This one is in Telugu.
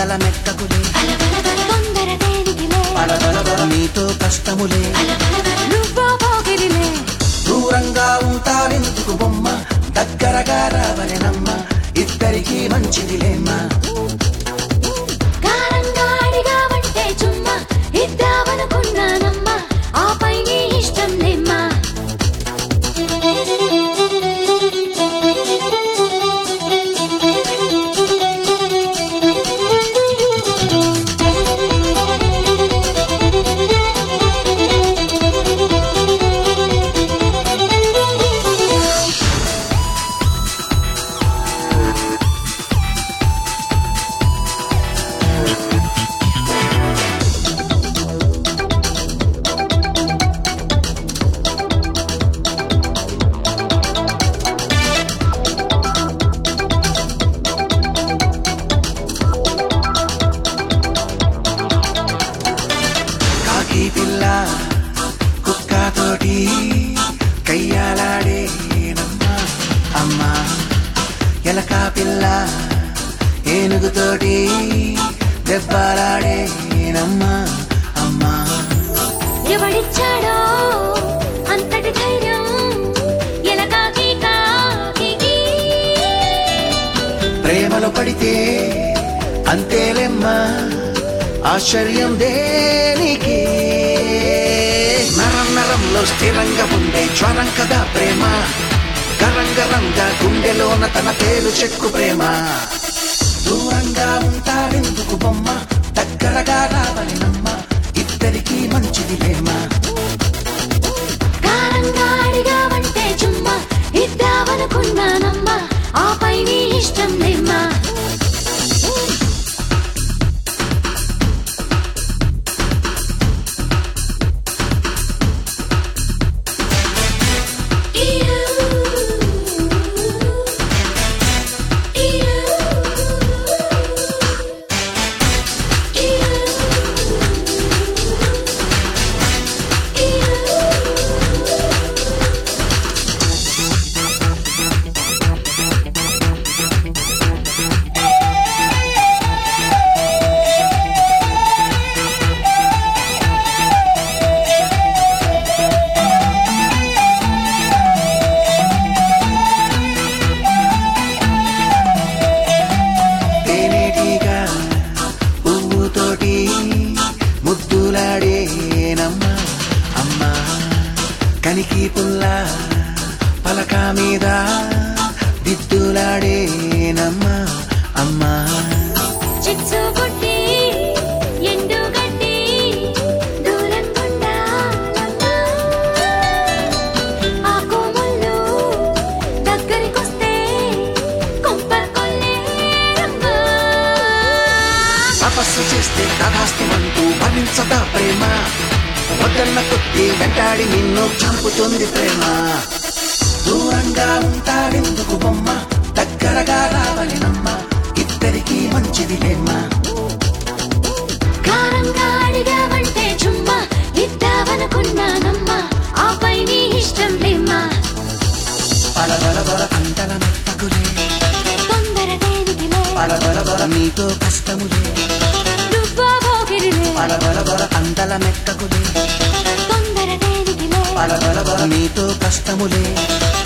అందల మెక్కకులే తొందర దేనికిలే పడబడబడ నీతో కష్టములే నువ్వో పోగిరిలే దూరంగా ఉంటారెందుకు బొమ్మ దగ్గరగా రావలెనమ్మ ఇద్దరికి మంచిదిలేమ్మా కారంగా అడిగావంటే చుమ్మా ఇద్దామనుకున్నానమ్మా ఆపై నీ ఇష్టం లేమ్మా కాకి పిల్ల కుక్కతోటి కయ్యాలాడేనమ్మా అమ్మా ఎలక పిల్ల ఏనుగుతోటి దెబ్బలాడేనమ్మా అమ్మా ఎవడిచ్చాడో అంతటి ధైర్యం ఎలకాకి కాకి ప్రేమలో పడితే అంతేలెమ్మా ఆశ్చర్యం దేనికి నరం నరంలో స్థిరంగా ఉండే జ్వరం కదా ప్రేమ గరంగరంగా గుండెలోన తన పేరు చెక్కు ప్రేమ దూరంగా ఉంటారెందుకు బొమ్మ దగ్గరగా రావలినమ్మ ఇద్దరికి మంచిది ప్రేమ కారంగా అడిగావంటే చుమ్మా ఇద్దామనుకున్నానమ్మా ఆపై నీ ఇష్టం లేమ్మా తేనేటిగా పువ్వుతోటి ముద్దులాడేనమ్మా అమ్మా కనికి పుల్ల పలక మీద దిద్దులాడేనమ్మా అమ్మా చిచ్చు కొట్టి ఎండు గడ్డి దూరం కొండాలమ్మా ఆ కోమల్లో దగ్గరికొస్తే కొంప కొల్లేరమ్మా తపస్సు చేస్తే తదాస్తిమంటూ భరించదా ప్రేమ వద్దన్న కొద్ది వెంటాడి నిన్ను చంపుతుంది ప్రేమ దూరంగా ఉంటాడెందుకు బొమ్మ దగ్గరగా రావలినమ్మ ఇద్దరికి మంచిది లేమ్మా కారంగా అడిగావంటే చుమ్మా ఇద్దామనుకున్నానమ్మా ఆపై నీ ఇష్టం లేమ్మా పలబలబల అంతల మెత్తకులే తొందర దేనికిలే పలబలబల నీతో కష్టములే నువ్వో పోగిరిలే పలబలబల అంతల మెత్తకులే తొందర దేనికిలే పలబలబల నీతో కష్టములే